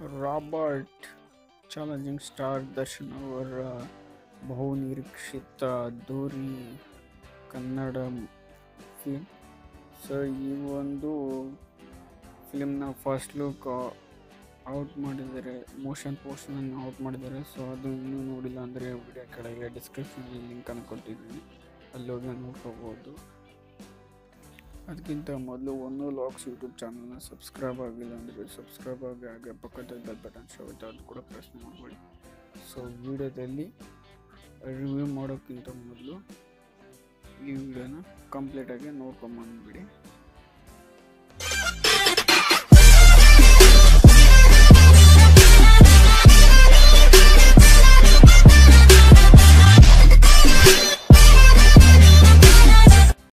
Robert challenging star Darshan ಅವರ ಬಹುನಿರೀಕ್ಷಿತ ಅದ್ದೂರಿ ಕನ್ನಡ ಫಿಲ್ಮ್ ಸೊ ಈ ಒಂದು ಫಿಲ್ಮ್ನ ಫಸ್ಟ್ ಲುಕ್ ಔಟ್ ಮಾಡಿದ್ದಾರೆ ಮೋಷನ್ ಪೋಸ್ಟನ್ನು ಔಟ್ ಮಾಡಿದ್ದಾರೆ ಸೊ ಅದು ಇನ್ನೂ ನೋಡಿಲ್ಲ ಅಂದರೆ ವಿಡಿಯೋ ಕೆಳಗೆ ಡಿಸ್ಕ್ರಿಪ್ಷನಲ್ಲಿ ಲಿಂಕನ್ನು ಕೊಟ್ಟಿದ್ದೀನಿ ಅಲ್ಲಿ ಹೋಗಿ ನೋಡ್ಕೋಬೋದು ಅದಕ್ಕಿಂತ ಮೊದಲು ಒಂದು ಲಾಕ್ಸ್ ಯೂಟ್ಯೂಬ್ ಚಾನಲ್ನ ಸಬ್ಸ್ಕ್ರೈಬ್ ಆಗಿಲ್ಲ ಅಂದರೆ ಸಬ್ಸ್ಕ್ರೈಬ್ ಆಗಿ ಹಾಗೆ ಪಕ್ಕದಲ್ಲಿ ಬೆಲ್ ಬಟನ್ ಶೋ ಇತ್ತು ಅದು ಕೂಡ ಪ್ರೆಸ್ ಮಾಡ್ಕೊಳ್ಳಿ ಸೊ ವಿಡಿಯೋದಲ್ಲಿ ರಿವ್ಯೂ ಮಾಡೋಕ್ಕಿಂತ ಮೊದಲು ಈ ವಿಡಿಯೋನ ಕಂಪ್ಲೀಟಾಗಿ ನೋಡ್ಕೊಂಬಂದ್ಬಿಡಿ